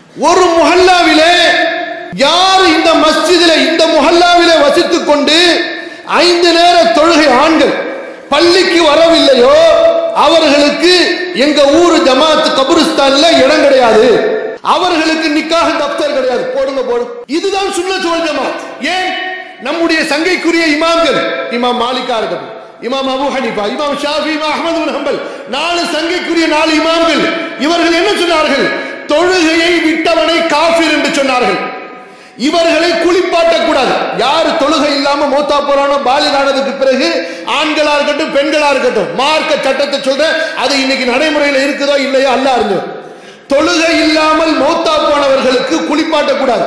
ஒரு முஹல்லாவிலே யார் இந்த மஸ்ஜிதிலே இந்த முஹல்லாவிலே வசித்துக் கொண்டு ஐந்து நேர தொழுகை ஆண்கள் பள்ளிக்கு வரவில்லையோ அவர்களுக்கு எங்க ஊரு ஜமாத் கபுரிஸ்தான்ல இடம் கிடையாது அவர்களுக்கு நிக்காக தப்தர் கிடையாது போடுங்க போடுங்க இதுதான் சுன்னத் வல் ஜமாத் ஏன் நம்முடைய சங்கைக்குரிய இமாம்கள் இமாம் மாலிகா இருக்கட்டும் இமாம் அபு ஹனிஃபா இமாம் ஷாஃபி இமாம் அஹ்மது பின் ஹம்பல் நாலு சங்கைக்குரிய நாலு இமாம்கள் இவர்கள் என்ன சொன்னார்கள் தொழுகையை விட்டவனை காஃபிர் என்று சொன்னார்கள் இவர்களை குளிப்பாட்டக்கூடாது யார் தொழுகை இல்லாம மூத்தா போறானோ பாலிகானதுக்கு பிறகு ஆண்களா இருக்கட்டும் பெண்களா இருக்கட்டும் மார்க்க சட்டத்தை சொல்றேன் அது இன்னைக்கு நடைமுறையில் இருக்குதோ இல்லையோ அல்ல அறிஞ்சு தொழுகை இல்லாமல் மௌத்தா போனவர்களுக்கு குளிப்பாட்டக்கூடாது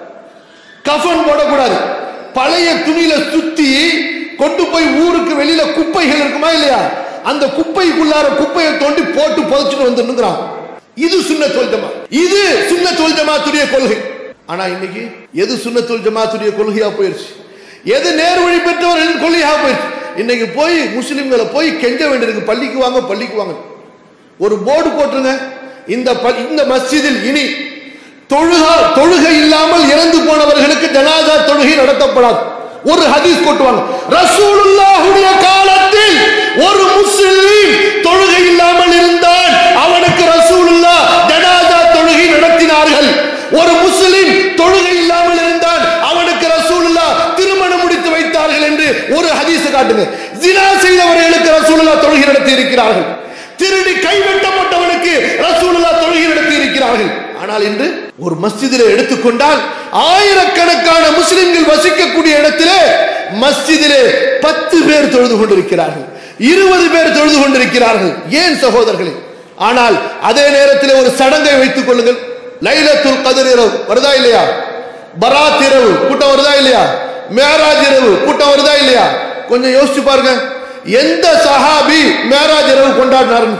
கஃன் போடக்கூடாது பழைய துணியில சுத்தி கொண்டு போய் ஊருக்கு வெளியில குப்பைகள் இருக்குமா இல்லையா அந்த குப்பைக்குள்ளார குப்பையை தோண்டி போட்டு புதைச்சிட்டு வந்துருக்கிறான் இது சுன்ன ஜமா இது சுன்ன ஜமாத்துடைய கொள்கை ஆனா இன்னைக்கு எது சுன்னத்துல் ஜமாத்துடைய கொள்கையா போயிருச்சு எது நேர்வழி பெற்றவர்களின் கொள்கையா போயிருச்சு இன்னைக்கு போய் முஸ்லிம்களை போய் கெஞ்ச வேண்டியிருக்கு பள்ளிக்கு வாங்க பள்ளிக்கு வாங்க ஒரு போர்டு போட்டுருங்க இந்த ப- இந்த மஸ்ஜிதில் இனி தொழுகா தொழுகை இல்லாமல் இறந்து போனவர்களுக்கு ஜனாதா தொழுகை நடத்தப்படாது ஒரு ஹதீஸ் கொட்டுவாங்க ரசூலுல்லாஹுடைய காலத்தில் ஒரு முஸ்லிம் தொழுகை இல்லாமல் இருந்தான் அவனுக்கு ரசூலுல்லா ஜனாதா தொழுகை நடத்தினார்கள் ஒரு முஸ்லிம் தொழுகை இல்லாமல் இருந்தான் அவனுக்கு ரசூலுல்லா திருமணம் முடித்து வைத்தார்கள் என்று ஒரு ஹதீஸ் காட்டுங்க ஜினா செய்தவர்களுக்கு ரசூலுல்லா தொழுகை நடத்தி இருக்கிறார்கள் திருடி கைவெட்டப்பட்டவனுக்கு ரசூலுல்லா தொழுகை நடத்தி இருக்கிறார்கள் ஆனால் இன்று ஒரு மஸ்ஜிதிலே எடுத்துக்கொண்டால் ஆயிரக்கணக்கான முஸ்லிம்கள் வசிக்கக்கூடிய இடத்திலே மஸ்ஜிதிலே பத்து பேர் தொழுது கொண்டிருக்கிறார்கள் இருபது பேர் தொழுது கொண்டிருக்கிறார்கள் ஏன் சகோதரர்களே ஆனால் அதே நேரத்தில் ஒரு சடங்கை வைத்துக் கொள்ளுங்கள் லைலத்துல் கதிர் இரவு வருதா இல்லையா பராத் இரவு கூட்டம் வருதா இல்லையா மேராஜ் இரவு கூட்டம் வருதா இல்லையா கொஞ்சம் யோசிச்சு பாருங்க எந்த சஹாபி மேராஜ் இரவு கொண்டாடினாருன்னு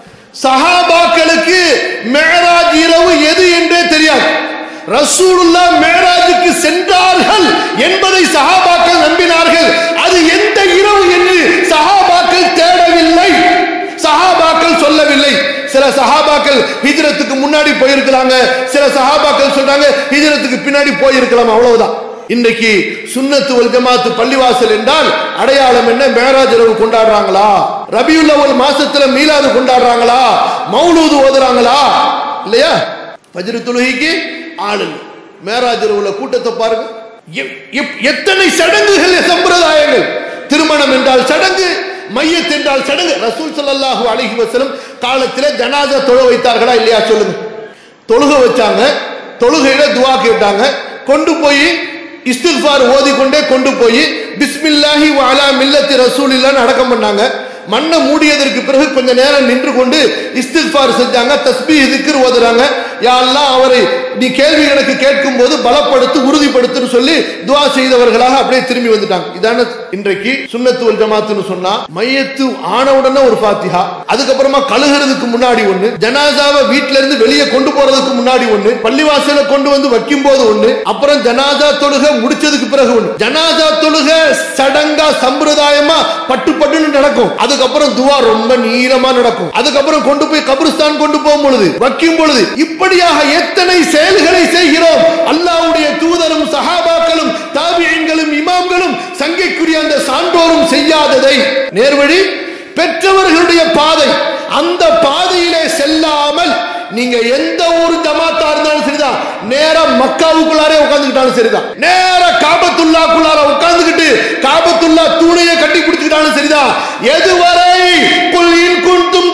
சஹாபாக்களுக்கு மேராஜ் இரவு எது என்றே தெரியாது ரசூலுல்லா மேராஜுக்கு சென்றார்கள் என்பதை சஹாபாக்கள் நம்பினார்கள் அது எந்த இரவு என்று சஹாபாக்கள் தேடவில்லை சஹாபாக்கள் சொல்லவில்லை சில சஹாபாக்கள் ஹிஜ்ரத்துக்கு முன்னாடி போயிருக்கிறாங்க சில சஹாபாக்கள் சொல்றாங்க ஹிஜ்ரத்துக்கு பின்னாடி போயிருக்கலாம் அவ்வளவுதான் இன்னைக்கு சுன்னத்து வல் ஜமாத்து பள்ளிவாசல் என்றால் அடையாளம் என்ன மேராஜ் இரவு கொண்டாடுறாங்களா ரபியுல் அவல் மாசத்துல மீலாது கொண்டாடுறாங்களா மௌலூது ஓதுறாங்களா இல்லையா பஜ்ரு தொழுகைக்கு ஆளு இல்ல. மேராஜ் இரவுல கூட்டத்தை பாருங்க எ- எப்- எத்தனை சடங்குகள் சம்பிரதாயங்கள் திருமணம் என்றால் சடங்கு மையத் என்றால் சடங்கு ரசூல் ஸல்லல்லாஹு அலைஹி வஸல்லம் காலத்திலே ஜனாசா தொழ வைத்தார்களா இல்லையா சொல்லுங்க தொழுக வச்சாங்க தொழுகையில துவா கேட்டாங்க கொண்டு போய் இஸ்திஃபார் ஓதிக்கொண்டே கொண்டு போய் பிஸ்மில்லாஹி வஅலா மில்லத்தி ரசூலில்லான்னு அடக்கம் பண்ணாங்க மண்ணை மூடியதற்கு பிறகு கொஞ்ச நேரம் நின்று கொண்டு இஸ்திஃபார் செஞ்சாங்க தஸ்பீஹ் திக்ர் ஓதுறாங்க யா அல்லாஹ் அவரை நீ கேள்வி எனக்கு கேட்கும் போது பலப்படுத்து உறுதிப்படுத்துன்னு சொல்லி துவா செய்தவர்களாக அப்படியே திரும்பி வந்துட்டாங்க இதான இன்றைக்கு சுன்னத்து வல் ஜமாத்துன்னு சொன்னா மையத்து ஆன உடனே ஒரு ஃபாத்திஹா அதுக்கப்புறமா கழுகுறதுக்கு முன்னாடி ஒண்ணு ஜனாசாவை வீட்ல இருந்து வெளியே கொண்டு போறதுக்கு முன்னாடி ஒண்ணு பள்ளிவாசல கொண்டு வந்து வைக்கும் போது ஒண்ணு அப்புறம் ஜனாசா தொழுக முடிச்சதுக்கு பிறகு ஒண்ணு ஜனாசா தொழுக சடங்கா சம்பிரதாயமா பட்டு பட்டுன்னு நடக்கும் அதுக்கப்புறம் துவா ரொம்ப நீளமா நடக்கும் அதுக்கப்புறம் கொண்டு போய் கபிரிஸ்தான் கொண்டு போகும் பொழுது வைக்கும் பொழுது இப்படியாக எத்தனை செயல்களை செய்கிறோம் அல்லாஹ்வுடைய தூதரும் சஹாபாக்களும் தாபியன்களும் இமாம்களும் சங்கைக்குரிய அந்த சான்றோரும் செய்யாததை நேர்வழி பெற்றவர்களுடைய பாதை அந்த பாதையிலே செல்லாமல் நீங்க எந்த ஊர் ஜமாத்தா இருந்தாலும் சரிதான் நேரா மக்காவுக்குள்ளாரே உட்கார்ந்துக்கிட்டாலும் சரிதான் நேரா காபத்துல்லாக்குள்ளார உட்கார்ந்துக்கிட்டு காபத்துல்லா தூணையை கட்டி பிடிச்சுக்கிட்டாலும் சரிதான் எதுவரை குல் இன் குன்தும்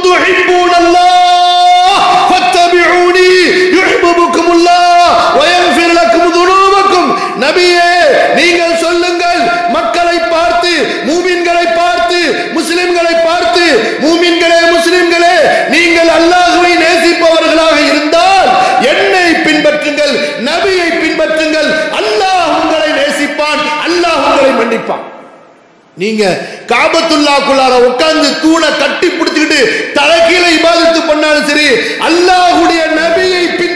துஹிப்பூனல்லாஹ் ஃபத்தபிஊனி யுஹிப்புக்குமுல்லாஹ் வயக்ஃபிர் லக்கும் துனூபக்கும் நபியே நீங்கள் சொல்லுங்கள் மக்களை பார்த்து மூமின்களை பார்த்து முஸ்லிம்களை பார்த்து மூமின்களே முஸ்லிம்களே நீங்கள் அல்லாஹ்வை நேசிப்பவர்களாக இருந்தால் என்னை பின்பற்றுங்கள் நபியை பின்பற்றுங்கள் அல்லாஹ் உங்களை நேசிப்பான் அல்லாஹ் உங்களை மன்னிப்பான் நீங்க காபத்துல்லாக்குள்ளார உட்கார்ந்து தூணை கட்டி பிடிச்சுக்கிட்டு தலைகீழ இபாதத்து பண்ணாலும் சரி அல்லாஹ்வுடைய நபியை பின்